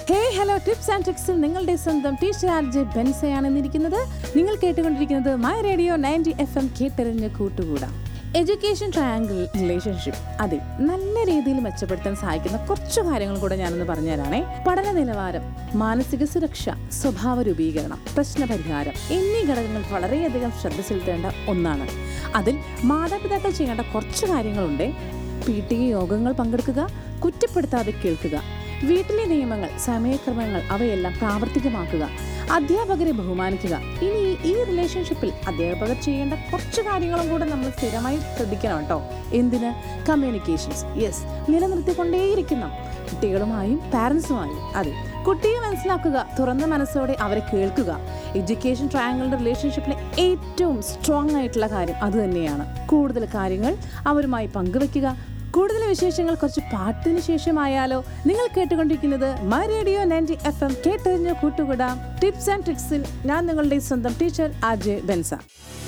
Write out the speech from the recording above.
hey hello tips and ട്രിക്സിൽ നിങ്ങളുടെ സ്വന്തം ടീച്ചർ ആർ ജെ ബെൻസയാണ് ഇന്നിരിക്കുന്നത് നിങ്ങൾ കേട്ടുകൊണ്ടിരിക്കുന്നത് my radio ninety F M കേട്ടെറിഞ്ഞ് കൂട്ടുകൂടാം എഡ്യൂക്കേഷൻ ട്രയാങ്കിൾ റിലേഷൻഷിപ്പ് അതെ നല്ല രീതിയിൽ മെച്ചപ്പെടുത്താൻ സഹായിക്കുന്ന കുറച്ച് കാര്യങ്ങൾ കൂടെ ഞാനൊന്ന് പറഞ്ഞുതരാണേ പഠന നിലവാരം മാനസിക സുരക്ഷ സ്വഭാവ രൂപീകരണം പ്രശ്നപരിഹാരം എന്നീ ഘടകങ്ങൾ വളരെയധികം ശ്രദ്ധ ചെലുത്തേണ്ട ഒന്നാണ് അതിൽ മാതാപിതാക്കൾ ചെയ്യേണ്ട കുറച്ച് കാര്യങ്ങളുണ്ട് പി ടി എ യോഗങ്ങൾ പങ്കെടുക്കുക കുറ്റപ്പെടുത്താതെ കേൾക്കുക വീട്ടിലെ നിയമങ്ങൾ സമയക്രമങ്ങൾ അവയെല്ലാം പ്രാവർത്തികമാക്കുക അധ്യാപകരെ ബഹുമാനിക്കുക ഇനി ഈ റിലേഷൻഷിപ്പിൽ അധ്യാപകർ ചെയ്യേണ്ട കുറച്ച് കാര്യങ്ങളും കൂടെ നമ്മൾ സ്ഥിരമായി ശ്രദ്ധിക്കണം കേട്ടോ എന്തിന് കമ്മ്യൂണിക്കേഷൻസ് യെസ് നിലനിർത്തിക്കൊണ്ടേയിരിക്കണം കുട്ടികളുമായും പാരൻസുമായും അതെ കുട്ടിയെ മനസ്സിലാക്കുക തുറന്ന മനസ്സോടെ അവരെ കേൾക്കുക എഡ്യൂക്കേഷൻ ട്രയാങ്കിളുടെ റിലേഷൻഷിപ്പിലെ ഏറ്റവും സ്ട്രോങ് ആയിട്ടുള്ള കാര്യം അത് തന്നെയാണ് കൂടുതൽ കാര്യങ്ങൾ അവരുമായി പങ്കുവെക്കുക കൂടുതൽ വിശേഷങ്ങൾ കുറച്ച് പാട്ടിന് ശേഷമായാലോ നിങ്ങൾ കേട്ടുകൊണ്ടിരിക്കുന്നത് my radio ninety F M കേട്ടറിഞ്ഞ കൂട്ടുകൂടാം ടിപ്സ് ആൻഡ് ട്രിക്സിൽ ഞാൻ നിങ്ങളുടെ സ്വന്തം ടീച്ചർ ആർ ജെ ബെൻസ